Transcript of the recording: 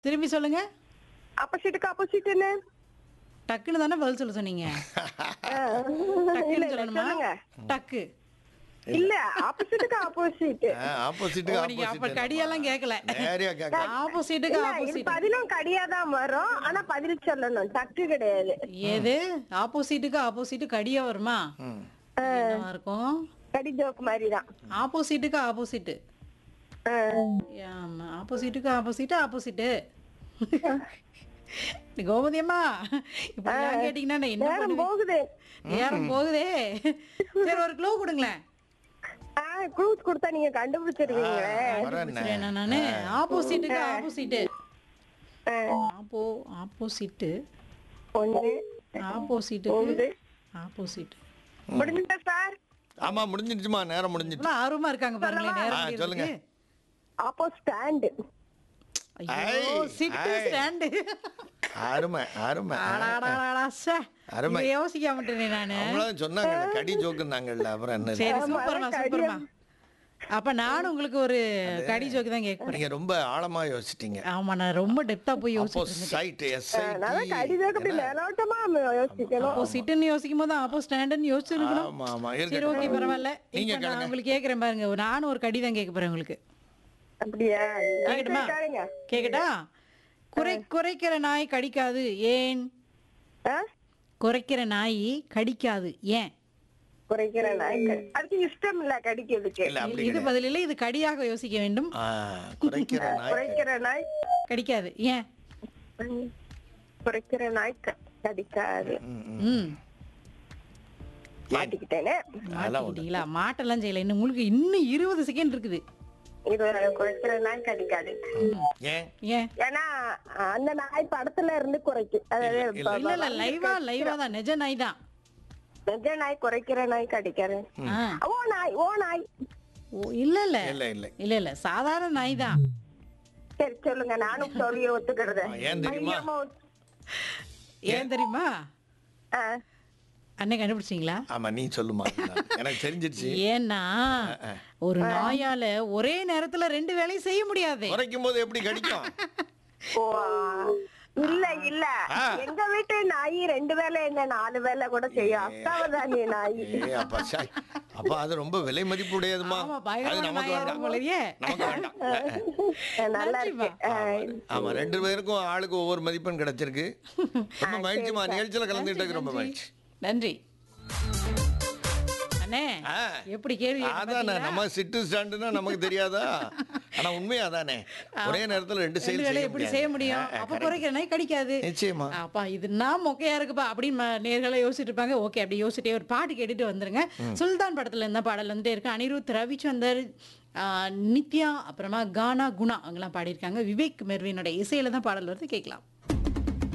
திரும்பி சொல்லுங்க ஆப்போசிட்டுக்கு ஆப்போசிட்னு டக்குன்னு தானே பதில் சொல்ல சொன்னீங்க டக்குன்னு சொல்லணுமா சொல்லுங்க டக்கு இல்ல ஆப்போசிட்டுக்கு ஆப்போசிட் ஆப்போசிட்டுக்கு ஓ, நீங்க அப்ப ஆப்போசிட் கடியெல்லாம் கேட்கல நேரியா கேட்க ஆப்போசிட்டுக்கு இது ஆப்போசிட் பதிலும் கடியா தான் வரும் ஆனா பதில் சொல்லணும் டக்கு கிடையாது எது ஆப்போசிட்டுக்கு ஆப்போசிட் கடியா வருமா என்னவா இருக்கும் கடி ஜோக் மாதிரி தான் ஆப்போசிட்டுக்கு ஆப்போசிட் ஆமா ஆப்போசிட்டுக்கு ஆப்போசிட் ஆப்போசிட் கோமதியம்மா இப்படிலாம் கேட்டீங்கன்னா நான் என்ன நேரம் பண்ணுவேன் போகுது நேரம் போகுதே சரி ஒரு க்ளோ கொடுங்களேன் க்ளூஸ் கொடுத்தா நீங்க கண்டுபிடிச்சிருவீங்களே என்ன நானு ஆப்போசிட்டுக்கு ஆப்போசிட் ஆப்போ ஆப்போசிட் ஒண்ணு ஆப்போசிட்டுக்கு போகுது ஆப்போசிட் முடிஞ்சுட்டா சார் ஆமா முடிஞ்சிடுச்சுமா நேரம் முடிஞ்சிடுச்சு இவ்வளவு ஆர்வமா இருக்காங்க பாருங்களேன் ஆ, நேரம் சொல்லுங்க. சொல்லுங்க ஆப்போ ஸ்டாண்ட் ஐயோ ஐ, சிட்டு ஐ. ஸ்டாண்டு அருமை அருமை அருமை. இதை யோசிக்க மாட்டேனே நானு அவங்களும் சொன்னாங்க கடி ஜோக்குன்னாங்கல்ல அப்புறம் என்ன சரி சூப்பர்மா சூப்பர்மா அப்ப நானும் உங்களுக்கு ஒரு கடி ஜோக்கு தான் கேட்க போறேன் நீங்க ரொம்ப ஆழமா யோசிச்சிட்டீங்க ஆமா நான் ரொம்ப டெப்தா போய் யோசிச்சிட்டு இருந்தேன் ஆப்போசைட் எஸ் அதனால கடி ஜோக் அப்படி மேலோட்டமா யோசிக்கணும் அப்போ சிட்டுன்னு யோசிக்கும் போது அப்போ ஸ்டாண்டுன்னு யோசிச்சிருக்கணும் ஆமா ஆமா சரி இருக்கட்டும் ஓகே பரவாயில்ல நீங்க இப்போ நான் கேளுங்க. உங்களுக்கு கேட்குறேன் பாருங்க நானும் ஒரு கடி தான் கேட்க போறேன் உங்களுக்கு அப்படியா கேட்கட்டுமா கேளுங்க கேட்கட்டா குறை குறைக்கிற நாய் கடிக்காது ஏன் ஆ? குறைக்கிற நாய் கடிக்காது ஏன் குறைக்கிற நாய்க்கு அதுக்கு இஷ்டம் இல்ல கடிக்கிறதுக்கு இல்ல அப்படி இது பதில் இல்லை இது கடியாக யோசிக்க வேண்டும் ஆ, குறைக்கிற நாய் குறைக்கிற நாய் கடிக்காது ஏன் ம், குறைக்கிற நாய் க- கடிக்காது ம் மாட்டிக்கிட்டேனே அதெல்லாம் ஒண்ணு. மாட்டிக்கிட்டீங்களா மாட்டெல்லாம் செய்யல இன்னும் உங்களுக்கு இன்னும் இருபது செகண்ட் இருக்குது இது குறைக்கிற நாய் கடிக்காது ஏன் ஏன் ஏன்னா அந்த நாய் படத்துல இருந்து குறைக்கும் அதாவது இல்ல, இல்ல இல்ல லைவா லைவா தான் நிஜ நாய் தான் நிஜ நாய் குறைக்கிற நாய் கடிக்காது ஆ. ஓ நாய் ஓ நாய் ஓ இல்ல இல்ல இல்ல இல்ல இல்ல இல்ல சாதாரண நாய் தான் சரி சொல்லுங்க நானும் சொல்லி ஒத்துக்கிறது ஆ, ஏன் தெரியுமா? ஐயோ, ஏன் தெரியுமா ஆ, அண்ணன் கண்டுபிடிச்சிங்களா ஆமா நீ சொல்லுமா எனக்கு தெரிஞ்சிடுச்சு ஏன்னா ஒரு நாயால ஒரே நேரத்துல ரெண்டு வேலையும் செய்ய முடியாது குறைக்கும் போது எப்படி கடிக்கும் ஓ இல்ல இல்ல ஆ. எங்க வீட்டு நாய் ரெண்டு வேலை என்ன நாலு வேலை கூட செய்யும் அக்காவதானே நாய் ஏ அப்பா சாய் அப்ப அது ரொம்ப விலை மதிப்பு உடையதுமா ஆமா அது பயங்கரமான நமக்கு நாயா வேண்டாம் இருக்கும் போலயே நமக்கு வேண்டாம் நல்லா இருக்கு ஆ, ஆமா ரெண்டு பேருக்கும் ஆளுக்கு ஒவ்வொரு மதிப்பெண் கிடைச்சிருக்கு ரொம்ப மகிழ்ச்சிமா நிகழ்ச்சியில கலந்துக்கிட்டதுக்கு ரொம்ப மகிழ்ச்சி நன்றி அண்ணே ஆ. எப்படி கேள்வி கேட்டேன் அதானே பாத்தீங்களா? நம்ம சிட்டு ஸ்டாண்டுன்னா நமக்கு தெரியாதா ஆனா உண்மையா அதானே ஒரே நேரத்துல ரெண்டு ரெண்டு செயல் வேலை செய்ய எப்படி செய்ய முடியும் முடியாது. அப்ப குறைக்கிற நாய் கடிக்காது நிச்சயமா அப்பா இதுனா மொக்கையா இருக்குப்பா அப்படின்னு ம- நேர்களா யோசிச்சுட்டு இருப்பாங்க ஓகே அப்படி யோசிச்சுட்டே ஒரு பாட்டு கேட்டுட்டு வந்துருங்க சுல்தான் படத்துல இருந்த பாடல் வந்துட்டே இருக்கு அனிருத் ரவிச்சந்தர் ஆ, நித்யா அப்புறமா கானா குணா அவங்கெல்லாம் பாடியிருக்காங்க விவேக் மெர்வினோட இசையில தான் பாடல் வருது கேட்கலாம்